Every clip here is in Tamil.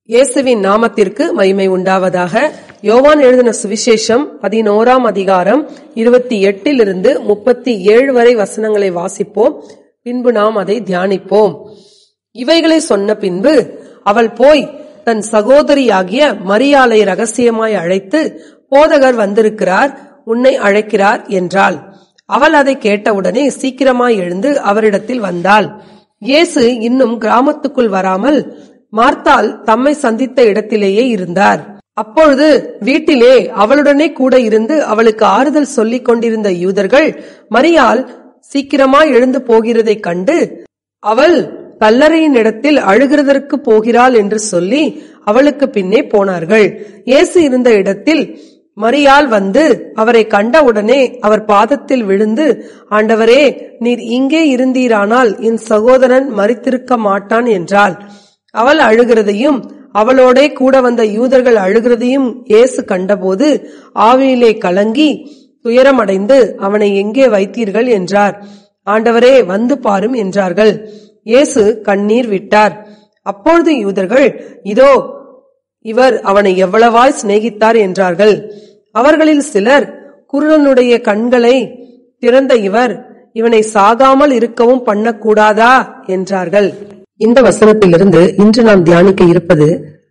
இயேசுவின் நாமத்திற்கு மகிமை உண்டாவதாக யோவான் எழுதின சுவிசேஷம் பதினோராம் அதிகாரம் இருபத்தி எட்டிலிருந்து முப்பத்தி ஏழு வரை வசனங்களை வாசிப்போம் பின்பு நாம் அதை தியானிப்போம் இவைகளை சொன்ன பின்பு அவள் போய் தன் சகோதரியாகிய மரியாளை ரகசியமாய் அழைத்து போதகர் வந்திருக்கிறார் உன்னை அழைக்கிறார் என்றாள் அவள் அதை கேட்டவுடனே சீக்கிரமாய் எழுந்து அவரிடத்தில் வந்தாள் இயேசு இன்னும் கிராமத்துக்குள் வராமல் மார்த்தாள் தம்மை சந்தித்த இடத்திலேயே இருந்தார் அப்பொழுது வீட்டிலே அவளுடனே கூட இருந்து அவளுக்கு ஆறுதல் சொல்லிக் கொண்டிருந்த யூதர்கள் மரியாள் சீக்கிரமாய் எழுந்து போகிறதைக் கண்டு அவள் கல்லறையின் இடத்தில் அழுகிறதற்கு போகிறாள் என்று சொல்லி அவளுக்கு பின்னே போனார்கள் இயேசு இருந்த இடத்தில் மரியாள் வந்து அவரை கண்டவுடனே அவர் பாதத்தில் விழுந்து ஆண்டவரே நீர் இங்கே இருந்தீரானால் என் சகோதரன் மறித்திருக்க மாட்டான் என்றாள் அவள் அழுகிறதையும் அவளோடே கூட வந்த யூதர்கள் அழுகிறதையும் இயேசு கண்டபோது ஆவியிலே கலங்கி துயரமடைந்து அவனை எங்கே வைத்தீர்கள் என்றார் ஆண்டவரே வந்து பாரும் என்றார்கள் இயேசு கண்ணீர் விட்டார் அப்பொழுது யூதர்கள் இதோ இவர் அவனை எவ்வளவாய் சிநேகித்தார் என்றார்கள் அவர்களில் சிலர் குருடனுடைய கண்களை திறந்த இவர் இவனை சாகாமல் இருக்கவும் பண்ணக்கூடாதா என்றார்கள் இந்த வசனத்திலிருந்து இன்று நாம் தியானிக்க இருப்பது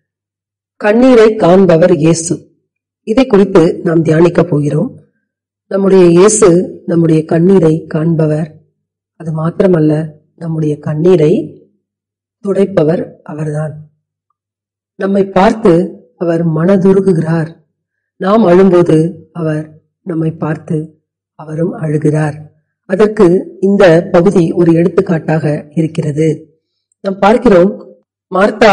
கண்ணீரை காண்பவர் இயேசு இதை குறித்து நாம் தியானிக்க போகிறோம் நம்முடைய இயேசு நம்முடைய கண்ணீரை காண்பவர் அது மாத்திரமல்ல நம்முடைய கண்ணீரை துடைப்பவர் அவர்தான் நம்மை பார்த்து அவர் மனதுருகுகிறார் நாம் அழும்போது அவர் நம்மை பார்த்து அவரும் அழுகிறார் அதற்கு இந்த பகுதி ஒரு எடுத்துக்காட்டாக இருக்கிறது நாம் பார்க்கிறோம் மார்த்தா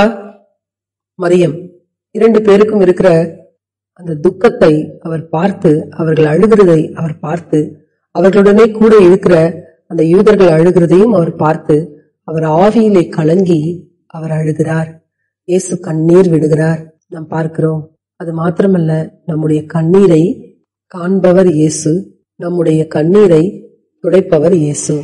மரியம் இரண்டு பேருக்கும் இருக்கிற அந்த துக்கத்தை அவர் பார்த்து அவர்கள் அழுகிறதை அவர் பார்த்து அவர்களுடனே கூட இருக்கிற அந்த யூதர்கள் அழுகிறதையும் அவர் பார்த்து அவர் ஆவியிலே கலங்கி அவர் அழுகிறார் இயேசு கண்ணீர் விடுகிறார் நாம் பார்க்கிறோம் அது மாத்திரமல்ல நம்முடைய கண்ணீரை காண்பவர் இயேசு நம்முடைய கண்ணீரை துடைப்பவர் இயேசு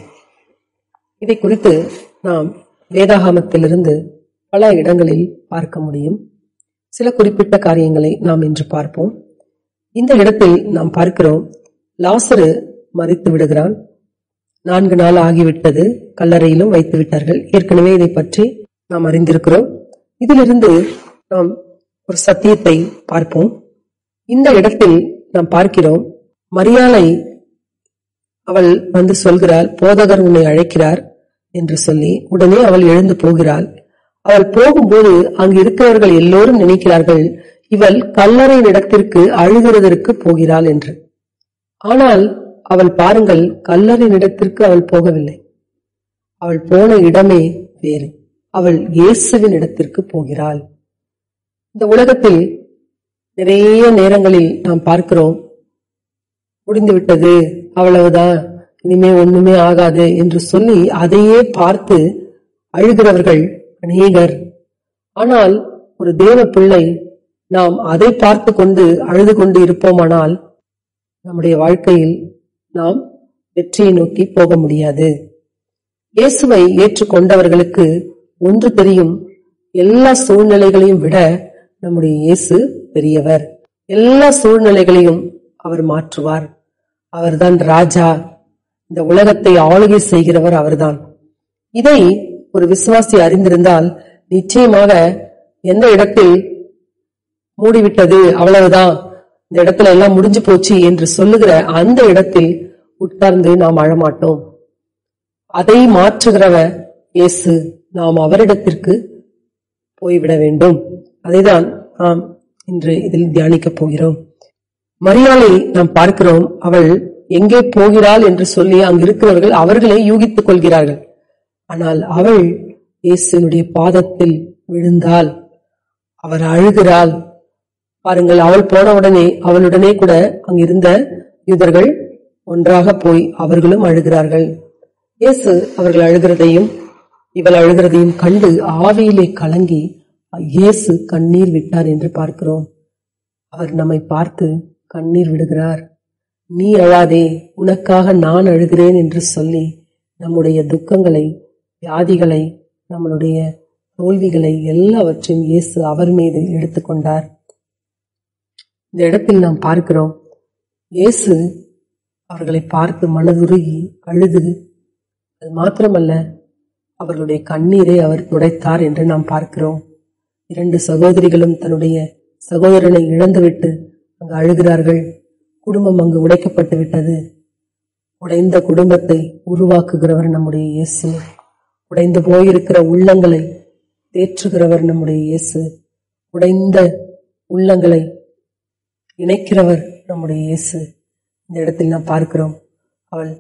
இதை குறித்து நாம் வேதாகமத்திலிருந்து பல இடங்களில் பார்க்க முடியும் சில குறிப்பிட்ட காரியங்களை நாம் இன்று பார்ப்போம் இந்த இடத்தில் நாம் பார்க்கிறோம் லாசரு மறித்து விடுகிறான் நான்கு நாள் ஆகிவிட்டது கல்லறையிலும் வைத்து விட்டார்கள் ஏற்கனவே இதை பற்றி நாம் அறிந்திருக்கிறோம் இதிலிருந்து நாம் ஒரு சத்தியத்தை பார்ப்போம் இந்த இடத்தில் நாம் பார்க்கிறோம் மரியாளை அவள் வந்து சொல்கிறாள் போதகர் உன்னை அழைக்கிறார் என்று சொல்லி உடனே அவள் எழுந்து போகிறாள் அவள் போகும்போது அங்கு இருக்கிறவர்கள் எல்லோரும் நினைக்கிறார்கள் இவள் கல்லறை இடத்திற்கு அழுகிறதற்கு போகிறாள் என்று ஆனால் அவள் பாருங்கள் கல்லறை இடத்திற்கு அவள் போகவில்லை அவள் போன இடமே வேறு அவள் இயேசுவின் இடத்திற்கு போகிறாள் இந்த உலகத்தில் நிறைய நேரங்களில் நாம் பார்க்கிறோம் முடிந்து விட்டது அவ்வளவுதான் இனிமே ஒண்ணுமே ஆகாது என்று சொல்லி அதையே பார்த்து அழுகிறவர்கள் அநேகர் ஆனால் ஒரு தேவ பிள்ளை நாம் அதை பார்த்து கொண்டு அழுது கொண்டு இருப்போமானால் நம்முடைய வாழ்க்கையில் நாம் வெற்றியை நோக்கி போக முடியாது இயேசுவை ஏற்றுக்கொண்டவர்களுக்கு ஒன்று தெரியும் எல்லா சூழ்நிலைகளையும் விட நம்முடைய இயேசு பெரியவர் எல்லா சூழ்நிலைகளையும் அவர் மாற்றுவார் அவர்தான் ராஜா இந்த உலகத்தை ஆளுகை செய்கிறவர் அவர்தான் இதை ஒரு விசுவாசி அறிந்திருந்தால் நிச்சயமாக எந்த இடத்தில் மூடிவிட்டது அவ்வளவுதான் இந்த இடத்துல எல்லாம் முடிஞ்சு போச்சு என்று சொல்லுகிற அந்த இடத்தில் உட்கார்ந்து நாம் அழமாட்டோம் அதை மாற்றுகிறவர் இயேசு நாம் அவரிடத்திற்கு போய்விட வேண்டும் அதைதான் நாம் இன்று இதில் தியானிக்கப் போகிறோம் மரியாளை நாம் பார்க்கிறோம் அவள் எங்கே போகிறாள் என்று சொல்லி அங்கு இருக்கிறவர்கள் அவர்களை யூகித்துக் கொள்கிறார்கள் ஆனால் அவள் இயேசுனுடைய பாதத்தில் விழுந்தாள் அவர் அழுகிறாள் பாருங்கள் அவள் போன உடனே அவளுடனே கூட அங்கிருந்த யூதர்கள் ஒன்றாக போய் அவர்களும் அழுகிறார்கள் இயேசு அவர்கள் அழுகிறதையும் இவள் அழுகிறதையும் கண்டு ஆவியிலே கலங்கி இயேசு கண்ணீர் விட்டார் என்று பார்க்கிறோம் அவர் நம்மை பார்த்து கண்ணீர் விடுகிறார் நீ அழாதே உனக்காக நான் அழுகிறேன் என்று சொல்லி நம்முடைய துக்கங்களை வியாதிகளை நம்மளுடைய தோல்விகளை எல்லாவற்றையும் இயேசு அவர் மீது எடுத்துக்கொண்டார் இந்த இடத்தில் நாம் பார்க்கிறோம் இயேசு அவர்களை பார்த்து மனதுருகி அழுது அது மாத்திரமல்ல அவர்களுடைய கண்ணீரை அவர் துடைத்தார் என்று நாம் பார்க்கிறோம் இரண்டு சகோதரிகளும் தன்னுடைய சகோதரனை இழந்துவிட்டு அங்கு அழுகிறார்கள் குடும்பம் அங்கு உடைக்கப்பட்டு விட்டது உடைந்த குடும்பத்தை உருவாக்குகிறவர் நம்முடைய இயேசு உடைந்து போயிருக்கிற உள்ளங்களை தேற்றுகிறவர் நம்முடைய இயேசு உடைந்த உள்ளங்களை இணைக்கிறவர் நம்முடைய இயேசு இந்த இடத்தில் நாம் பார்க்கிறோம் அவள்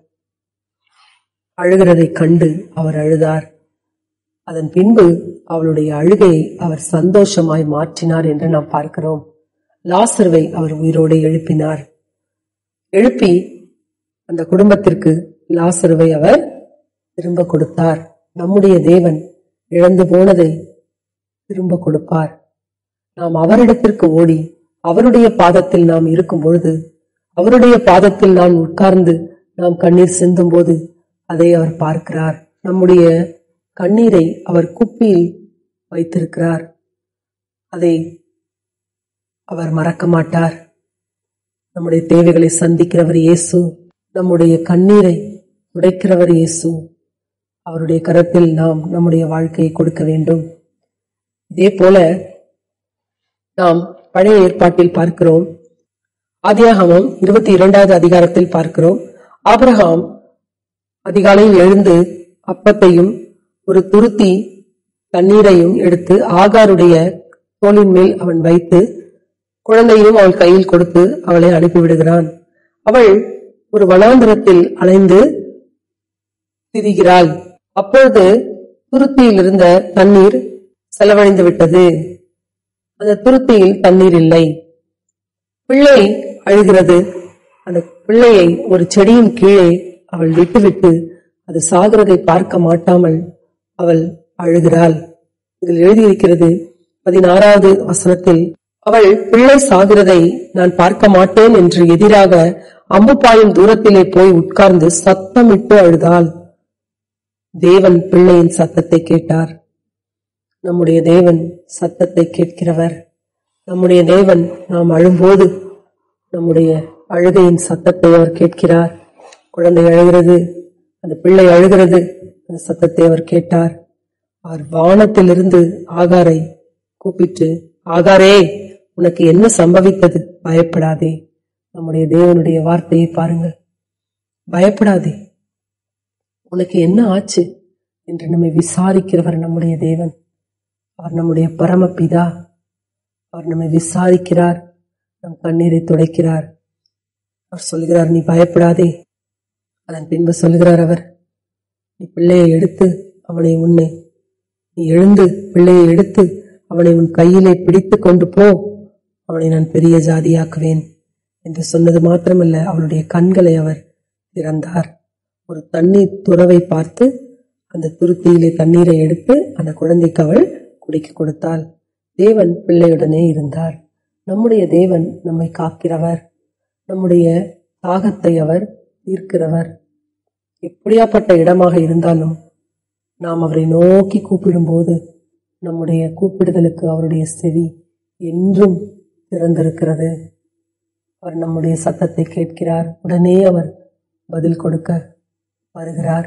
அழுகிறதை கண்டு அவர் அழுதார் அதன் பின்பு அவளுடைய அழுகையை அவர் சந்தோஷமாய் மாற்றினார் என்று நாம் பார்க்கிறோம் லாசர்வை அவர் உயிரோடு எழுப்பினார் எழுப்பி அந்த குடும்பத்திற்கு லாசருவை அவர் திரும்ப கொடுத்தார் நம்முடைய தேவன் இழந்து போனதை திரும்ப கொடுப்பார் நாம் அவரிடத்திற்கு ஓடி அவருடைய பாதத்தில் நாம் இருக்கும் பொழுது அவருடைய பாதத்தில் நாம் உட்கார்ந்து நாம் கண்ணீர் சிந்தும் போது அதை அவர் பார்க்கிறார் நம்முடைய கண்ணீரை அவர் குப்பியில் வைத்திருக்கிறார் அதை அவர் மறக்க மாட்டார் நம்முடைய தேவைகளை சந்திக்கிறவர் இயேசு நம்முடைய கண்ணீரை துடைக்கிறவர் இயேசு அவருடைய கரத்தில் நாம் நம்முடைய வாழ்க்கையை கொடுக்க வேண்டும் இதே போல நாம் பழைய ஏற்பாட்டில் பார்க்கிறோம் ஆதியாகமம் இருபத்தி இரண்டாவது அதிகாரத்தில் பார்க்கிறோம் ஆபிரகாம் அதிகாலையில் எழுந்து அப்பத்தையும் ஒரு துருத்தி தண்ணீரையும் எடுத்து ஆகாருடைய தோளின் மேல் அவன் வைத்து குழந்தையும் அவள் கையில் கொடுத்து அவளை அனுப்பிவிடுகிறான் அவள் ஒரு வனாந்திரத்தில் அலைந்து திரிகிறாள் அப்பொழுது துருத்தியில் இருந்த தண்ணீர் செலவழிந்து விட்டது அந்த துருத்தியில் தண்ணீர் இல்லை பிள்ளை அழுகிறது அந்த பிள்ளையை ஒரு செடியின் கீழே அவள் விட்டுவிட்டு அது சாகிறதை பார்க்க மாட்டாமல் அவள் அழுகிறாள் இதில் எழுதியிருக்கிறது பதினாறாவது வசனத்தில் அவள் பிள்ளை சாகிறதை நான் பார்க்க மாட்டேன் என்று எதிராக அம்புப்பாயும் தூரத்திலே போய் உட்கார்ந்து சத்தமிட்டு அழுதாள் தேவன் பிள்ளையின் சத்தத்தை கேட்டார் நம்முடைய தேவன் சத்தத்தை கேட்கிறவர் நம்முடைய தேவன் நாம் அழும்போது நம்முடைய அழுகையின் சத்தத்தை அவர் கேட்கிறார் குழந்தை அழுகிறது அந்த பிள்ளை அழுகிறது அந்த சத்தத்தை அவர் கேட்டார் அவர் வானத்திலிருந்து ஆகாரை கூப்பிட்டு ஆகாரே உனக்கு என்ன சம்பவித்தது பயப்படாதே நம்முடைய தேவனுடைய வார்த்தையை பாருங்கள் பயப்படாதே உனக்கு என்ன ஆச்சு என்று நம்மை விசாரிக்கிறவர் நம்முடைய தேவன் அவர் நம்முடைய பரமபிதா அவர் நம்மை விசாரிக்கிறார் நம் கண்ணீரை துடைக்கிறார் அவர் சொல்கிறார் நீ பயப்படாதே அதன் பின்பு சொல்கிறார் அவர் நீ பிள்ளையை எடுத்து அவனை உன்னை நீ எழுந்து பிள்ளையை எடுத்து அவனை உன் கையிலே பிடித்து கொண்டு போ அவனை நான் பெரிய ஜாதியாக்குவேன் என்று சொன்னது மாத்திரமல்ல அவளுடைய கண்களை அவர் திறந்தார் ஒரு தண்ணீர் துறவை பார்த்து அந்த துருத்தியிலே தண்ணீரை எடுத்து அந்த குழந்தைக்கு அவள் குடிக்க கொடுத்தாள் தேவன் பிள்ளையுடனே இருந்தார் நம்முடைய தேவன் நம்மை காக்கிறவர் நம்முடைய தாகத்தை அவர் தீர்க்கிறவர் எப்படியாப்பட்ட இடமாக இருந்தாலும் நாம் அவரை நோக்கி கூப்பிடும்போது நம்முடைய கூப்பிடுதலுக்கு அவருடைய செவி என்றும் திறந்திருக்கிறது அவர் நம்முடைய சத்தத்தை கேட்கிறார் உடனே அவர் பதில் கொடுக்க வருகிறார்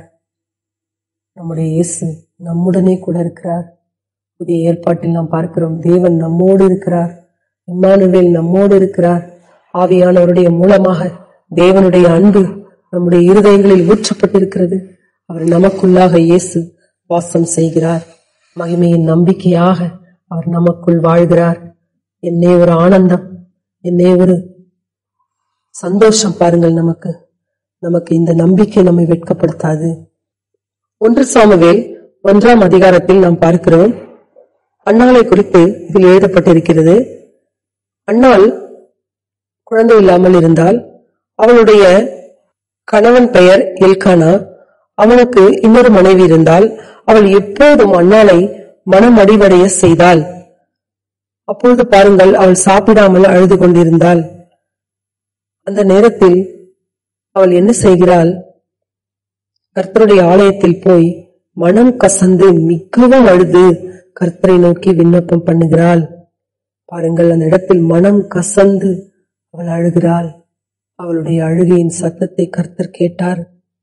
நம்முடைய இயேசு நம்முடனே கூட இருக்கிறார் புதிய ஏற்பாட்டில் நாம் பார்க்கிறோம் தேவன் நம்மோடு இருக்கிறார் இம்மானுவேல் நம்மோடு இருக்கிறார் ஆவியானவருடைய மூலமாக தேவனுடைய அன்பு நம்முடைய இருதயங்களில் ஊற்றப்பட்டிருக்கிறது அவர் நமக்குள்ளாக இயேசு வாசம் செய்கிறார் மகிமையின் நம்பிக்கையாக அவர் நமக்குள் வாழ்கிறார் என்னே ஒரு ஆனந்தம் என்னே ஒரு சந்தோஷம் பாருங்கள் நமக்கு நமக்கு இந்த நம்பிக்கை நம்மை வெட்கப்படுத்தாது ஒன்று சாமுவேல் ஒன்றாம் அதிகாரத்தில் நாம் பார்க்கிறோம் அன்னாளை குறித்து இதில் எழுதப்பட்டிருக்கிறது அன்னாள் குழந்தை இல்லாமல் இருந்தால் அவளுடைய கணவன் பெயர் எல்கானா அவனுக்கு இன்னொரு மனைவி இருந்தால் அவள் எப்போதும் அன்னாளை மனமடிவடைய செய்தாள் அப்பொழுது பாருங்கள் அவள் சாப்பிடாமல் அழுது கொண்டிருந்தாள் அந்த நேரத்தில் அவள் என்ன செய்கிறாள் கர்த்தருடைய ஆலயத்தில் போய் மனம் கசந்து மிகவும் அழுது கர்த்தரை நோக்கி விண்ணப்பம் பண்ணுகிறாள் பாருங்கள் அந்த இடத்தில் மனம் கசந்து அவள் அழுகிறாள் அவளுடைய அழுகையின் சத்தத்தை கர்த்தர் கேட்டார்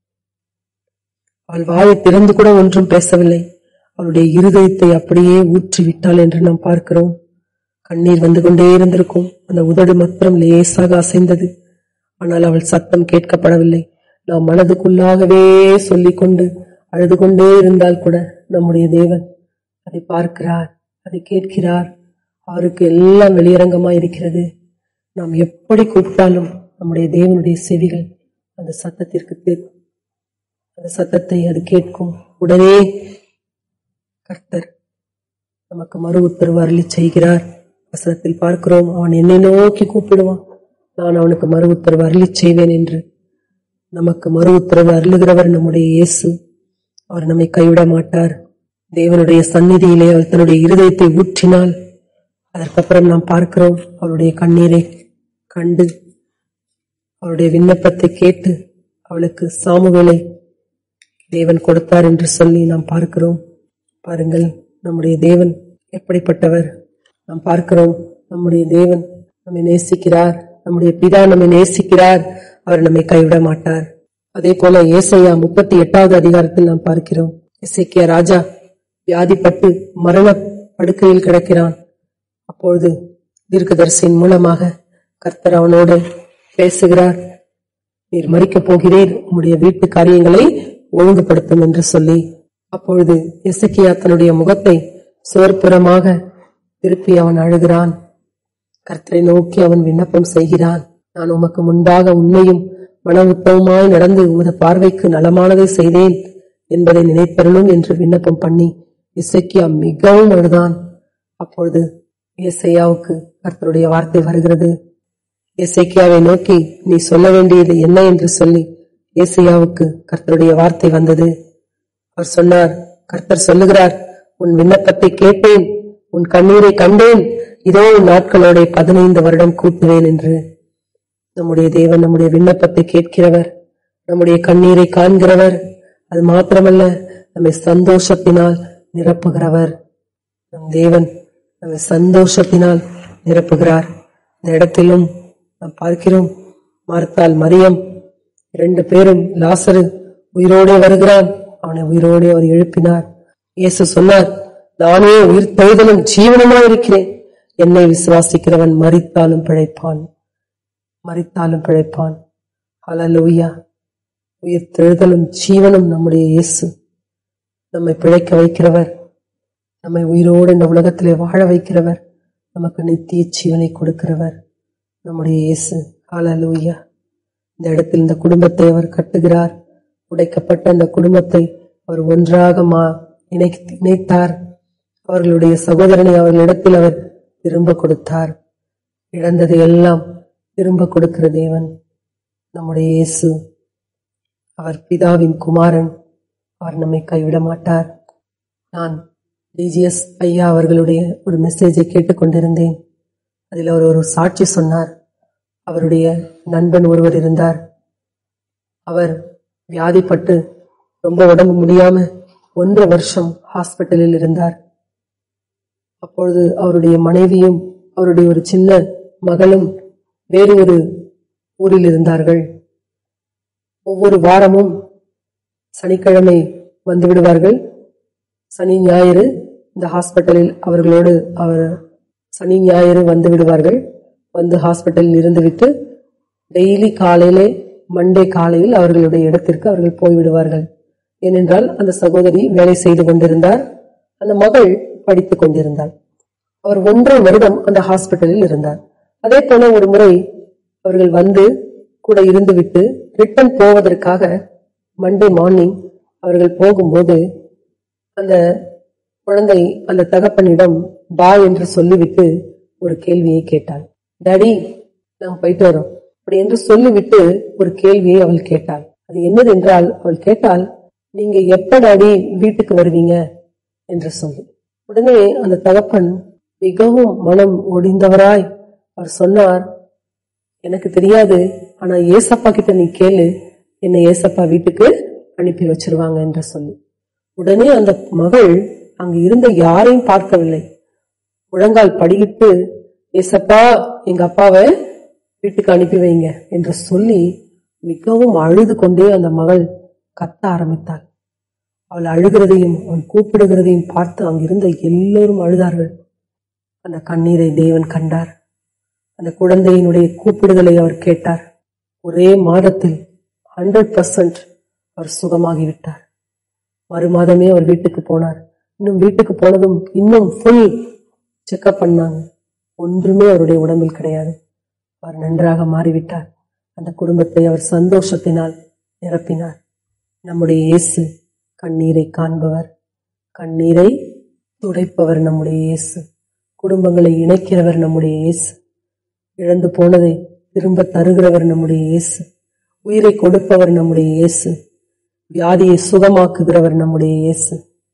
அவள் வாயை திறந்து கூட ஒன்றும் பேசவில்லை அவளுடைய இருதயத்தை அப்படியே ஊற்றி விட்டாள் என்று நாம் பார்க்கிறோம் கண்ணீர் வந்து கொண்டே இருந்திருக்கும் அந்த உதடு மாத்திரம் லேசாக அசைந்தது ஆனால் அவள் சத்தம் கேட்கப்படவில்லை நாம் மனதுக்குள்ளாகவே சொல்லிக் கொண்டு அழுது கொண்டே இருந்தால் கூட நம்முடைய தேவன் அதை பார்க்கிறார் அதை கேட்கிறார் அவருக்கு எல்லாம் வெளியரங்கமாய் இருக்கிறது நாம் எப்படி கூப்பிட்டாலும் நம்முடைய தேவனுடைய செவிகள் அந்த சத்தத்திற்கு தே- அந்த சத்தத்தை அது கேட்கும் உடனே கர்த்தர் நமக்கு மறு உத்தரவு அருளி செய்கிறார் வசனத்தில் பார்க்கிறோம் அவன் என்னை நோக்கி கூப்பிடுவான் நான் அவனுக்கு மறு உத்தரவு அருளி செய்வேன் என்று நமக்கு மறு உத்தரவு அருளுகிறவர் நம்முடைய இயேசு அவர் நம்மை கைவிட மாட்டார் தேவனுடைய சந்நிதியிலே அவர் தன்னுடைய இருதயத்தை ஊற்றினால் அதற்கப்புறம் நாம் பார்க்கிறோம் அவருடைய கண்ணீரை கண்டு அவருடைய விண்ணப்பத்தை கேட்டு அவளுக்கு சாமுவேலை தேவன் கொடுத்தார் என்று சொல்லி நாம் பார்க்கிறோம் பாருங்கள் நம்முடைய தேவன் எப்படிப்பட்டவர் நாம் பார்க்கிறோம் நம்முடைய தேவன் நம்மை நேசிக்கிறார் நம்முடைய பிதா நம்மை நேசிக்கிறார் அவர் நம்மை கைவிட மாட்டார் அதே போல ஏசையா முப்பத்தி எட்டாவது அதிகாரத்தில் நாம் பார்க்கிறோம் இசைக்கியா ராஜா வியாதிப்பட்டு மரண படுக்கையில் கிடக்கிறான் அப்பொழுது தீர்க்கதரிசியின் மூலமாக கர்த்தர் அவனோடு பேசுகிறார் நீர் மறிக்கப் போகிறீர் உம்முடைய வீட்டு காரியங்களை ஒழுங்குபடுத்தும் என்று சொல்லி அப்பொழுது எசக்கியா தன்னுடைய முகத்தை சோர்புறமாக திருப்பி அவன் அழுகிறான் கர்த்தரை நோக்கி அவன் விண்ணப்பம் செய்கிறான் நான் உமக்கு முன்பாக உண்மையும் மன உத்தவமாய் நடந்து உமது பார்வைக்கு நலமானதை செய்தேன் என்பதை நினைத்தருளும் என்று விண்ணப்பம் பண்ணி இசைக்கியா மிகவும் அழுதான் அப்பொழுது இசையாவுக்கு கர்த்தருடைய வார்த்தை வருகிறது எசேக்கியாவை நோக்கி நீ சொல்ல வேண்டியது என்ன என்று சொல்லி ஏசையாவுக்கு கர்த்தருடைய வார்த்தை வந்தது அவர் சொன்னார் கர்த்தர் சொல்லுகிறார் உன் விண்ணப்பத்தை கேட்டேன் உன் கண்ணீரை கண்டேன் இதோ உன் நாட்களோட பதினைந்து வருடம் கூட்டுவேன் என்று நம்முடைய தேவன் நம்முடைய விண்ணப்பத்தை கேட்கிறவர் நம்முடைய கண்ணீரை காண்கிறவர் அது மாத்திரமல்ல நம்மை சந்தோஷத்தினால் நிரப்புகிறவர் நம் தேவன் நம்மை சந்தோஷத்தினால் நிரப்புகிறார் இந்த இடத்திலும் நாம் பார்க்கிறோம் மார்த்தால் மரியம் இரண்டு பேரும் லாசரு உயிரோடே வருகிறான் அவனை உயிரோடே அவர் எழுப்பினார் இயேசு சொன்னார் நானே உயிர் தெய்தலும் ஜீவனமாய் இருக்கிறேன் என்னை விசுவாசிக்கிறவன் மரித்தாலும் பிழைப்பான் மரித்தாலும் பிழைப்பான் ஹalleluya உயிர் தெழுதலும் ஜீவனும் நம்முடைய இயேசு நம்மை பிழைக்க வைக்கிறவர் நம்மை உயிரோடு இந்த உலகத்திலே வாழ வைக்கிறவர் நமக்கு நித்திய ஜீவனை கொடுக்கிறவர் நம்முடைய இயேசு ஹalleluya இந்த இடத்தில் இந்த குடும்பத்தை அவர் கட்டுகிறார் உடைக்கப்பட்ட அந்த குடும்பத்தை அவர் ஒன்றாக மா இணை- இணைத்தார் அவர்களுடைய சகோதரனை அவர்களிடத்தில் அவர் திரும்ப கொடுத்தார் இழந்ததை எல்லாம் திரும்ப கொடுக்கிற தேவன் நம்முடைய இயேசு அவர் பிதாவின் குமாரன் அவர் நம்மை கைவிட மாட்டார் நான் டிஜிஎஸ் ஐயா அவர்களுடைய ஒரு மெசேஜை கேட்டுக்கொண்டிருந்தேன் அதில் அவர் ஒரு சாட்சி சொன்னார் அவருடைய நண்பன் ஒருவர் இருந்தார் அவர் வியாதிப்பட்டு ரொம்ப உடம்பு முடியாம ஒன்றரை வருஷம் ஹாஸ்பிட்டலில் இருந்தார் அப்பொழுது அவருடைய மனைவியும் அவருடைய ஒரு சின்ன மகளும் வேறு ஒரு ஊரில் இருந்தார்கள் ஒவ்வொரு வாரமும் சனிக்கிழமை வந்து விடுவார்கள் சனி ஞாயிறு இந்த ஹாஸ்பிட்டலில் அவர்களோடு அவர் சனி ஞாயிறு வந்து விடுவார்கள் வந்து ஹாஸ்பிட்டலில் இருந்துவிட்டு டெய்லி காலையிலே மண்டே காலையில் அவர்களுடைய இடத்திற்கு அவர்கள் போய்விடுவார்கள் ஏனென்றால் அந்த சகோதரி வேலை செய்து கொண்டிருந்தார் அந்த மகள் படித்துக் கொண்டிருந்தாள் அவர் ஒன்றரை வருடம் அந்த ஹாஸ்பிட்டலில் இருந்தார் அதே போல ஒரு முறை அவர்கள் வந்து கூட இருந்துவிட்டு ரிட்டன் போவதற்காக மண்டே மார்னிங் அவர்கள் போகும்போது அந்த குழந்தை அந்த தகப்பனிடம் பா என்று சொல்லிவிட்டு ஒரு கேள்வியை கேட்டாள் டாடி நாங்க போயிட்டு வரோம் அப்படி என்று சொல்லிவிட்டு ஒரு கேள்வியை அவள் கேட்டாள் அது என்னது என்றால் அவள் கேட்டால் நீங்க எப்ப டாடி வீட்டுக்கு வருவீங்க என்று சொல்லி உடனே அந்த தகப்பன் மிகவும் மனம் ஒடிந்தவராய் அவர் சொன்னார் எனக்கு தெரியாது ஆனா ஏசப்பா கிட்ட நீ கேளு என்னை ஏசப்பா வீட்டுக்கு அனுப்பி வச்சிருவாங்க என்று சொல்லி உடனே அந்த மகள் அங்கு இருந்த யாரையும் பார்க்கவில்லை முழங்கால் படியிட்டு ஏசப்பா எங்க அப்பாவை வீட்டுக்கு அனுப்பி வைங்க என்று சொல்லி மிகவும் அழுது கொண்டே அந்த மகள் கத்த ஆரம்பித்தாள் அவள் அழுகிறதையும் அவன் கூப்பிடுகிறதையும் பார்த்து அங்கிருந்த எல்லோரும் அழுதார்கள் அந்த கண்ணீரை தேவன் கண்டார் அந்த குழந்தையினுடைய கூப்பிடுதலை அவர் கேட்டார் ஒரே மாதத்தில் ஹண்ட்ரட் பர்சன்ட் அவர் சுகமாகிவிட்டார் மறு மாதமே அவர் வீட்டுக்கு போனார் இன்னும் வீட்டுக்கு போனதும் இன்னும் ஃபுல் செக்அப் பண்ணாங்க ஒன்றுமே அவருடைய உடம்பில் கிடையாது அவர் நன்றாக மாறிவிட்டார் அந்த குடும்பத்தை அவர் சந்தோஷத்தினால் நிரப்பினார் நம்முடைய இயேசு கண்ணீரை காண்பவர் கண்ணீரை துடைப்பவர் நம்முடைய இயேசு குடும்பங்களை இணைக்கிறவர் நம்முடைய இயேசு இழந்து போனதை திரும்ப தருகிறவர் நம்முடைய இயேசு உயிரை கொடுப்பவர் நம்முடைய இயேசு வியாதியை சுகமாக்குகிறவர் நம்முடைய இயேசு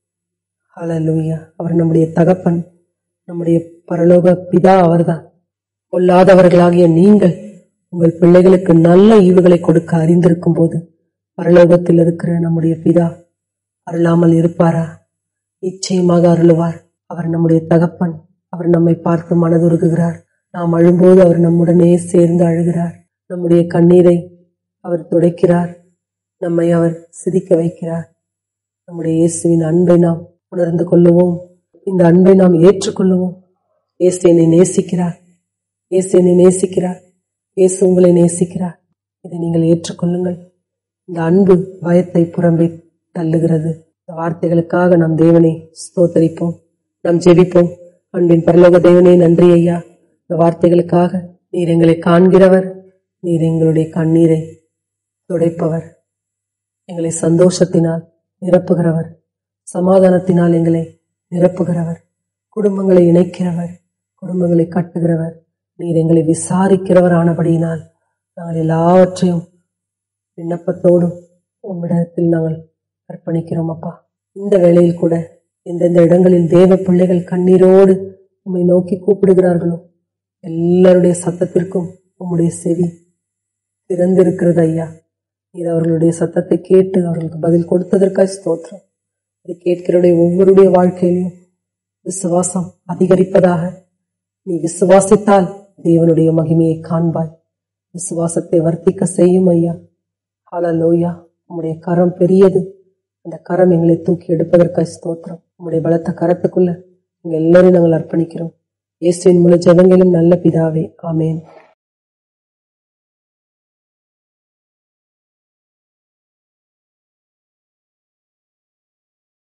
ஹalleluya அவர் நம்முடைய தகப்பன் நம்முடைய பரலோக பிதா அவர்தான் பொல்லாதவர்களாகிய நீங்கள் உங்கள் பிள்ளைகளுக்கு நல்ல ஈவுகளை கொடுக்க அறிந்திருக்கும் போது பரலோகத்தில் இருக்கிற நம்முடைய பிதா அருளாமல் இருப்பாரா நிச்சயமாக அருளுவார் அவர் நம்முடைய தகப்பன் அவர் நம்மை பார்த்து மனதுருகுகிறார் நாம் அழும்போது அவர் நம்முடனே சேர்ந்து அழுகிறார் நம்முடைய கண்ணீரை அவர் துடைக்கிறார் நம்மை அவர் சிரிக்க வைக்கிறார் நம்முடைய இயேசுவின் அன்பை நாம் உணர்ந்து கொள்ளுவோம் இந்த அன்பை நாம் ஏற்றுக்கொள்ளுவோம் இயேசு என்னை நேசிக்கிறார் இயேசு என்னை நேசிக்கிறார் இயேசு உங்களை நேசிக்கிறார் இதை நீங்கள் ஏற்றுக்கொள்ளுங்கள் இந்த அன்பு பயத்தை புறம்பே தள்ளுகிறது இந்த வார்த்தைகளுக்காக நாம் தேவனை ஸ்தோத்தரிப்போம் நாம் ஜெபிப்போம் அன்பின் பரலோக தேவனே நன்றி ஐயா இந்த வார்த்தைகளுக்காக நீர் எங்களை காண்கிறவர் நீர் எங்களுடைய கண்ணீரை துடைப்பவர் எங்களை சந்தோஷத்தினால் நிரப்புகிறவர் சமாதானத்தினால் எங்களை நிரப்புகிறவர் குடும்பங்களை இணைக்கிறவர் குடும்பங்களை கட்டுகிறவர் நீர் எங்களை விசாரிக்கிறவர் ஆனபடியினால் நாங்கள் எல்லாவற்றையும் விண்ணப்பத்தோடும் உம்மிடத்தில் நாங்கள் அர்ப்பணிக்கிறோம் அப்பா இந்த வேளையில் கூட எந்தெந்த இடங்களில் தேவ பிள்ளைகள் கண்ணீரோடு உம்மை நோக்கி கூப்பிடுகிறார்களோ எல்லாருடைய சத்தத்திற்கும் உம்முடைய செவி திறந்திருக்கிறது ஐயா நீர் அவர்களுடைய சத்தத்தை கேட்டு அவர்களுக்கு பதில் கொடுத்ததற்காக ஸ்தோத்திரம் இதை கேட்கிறவருடைய ஒவ்வொருடைய வாழ்க்கையிலும் விசுவாசம் அதிகரிப்பதாக நீ விசுவாசித்தால் தேவனுடைய மகிமையை காண்பாய் விசுவாசத்தை வர்த்திக்க செய்யும் ஐயா ஹalleluya உம்முடைய கரம் பெரியது அந்த கரம் எங்களை தூக்கி எடுப்பதற்காக ஸ்தோத்திரம் உம்முடைய பலத்த கரத்துக்குள்ள எங்க எல்லாரையும் நாங்கள் அர்ப்பணிக்கிறோம் இயேசுவின் மூல ஜெபங்களும் நல்ல பிதாவே ஆமென்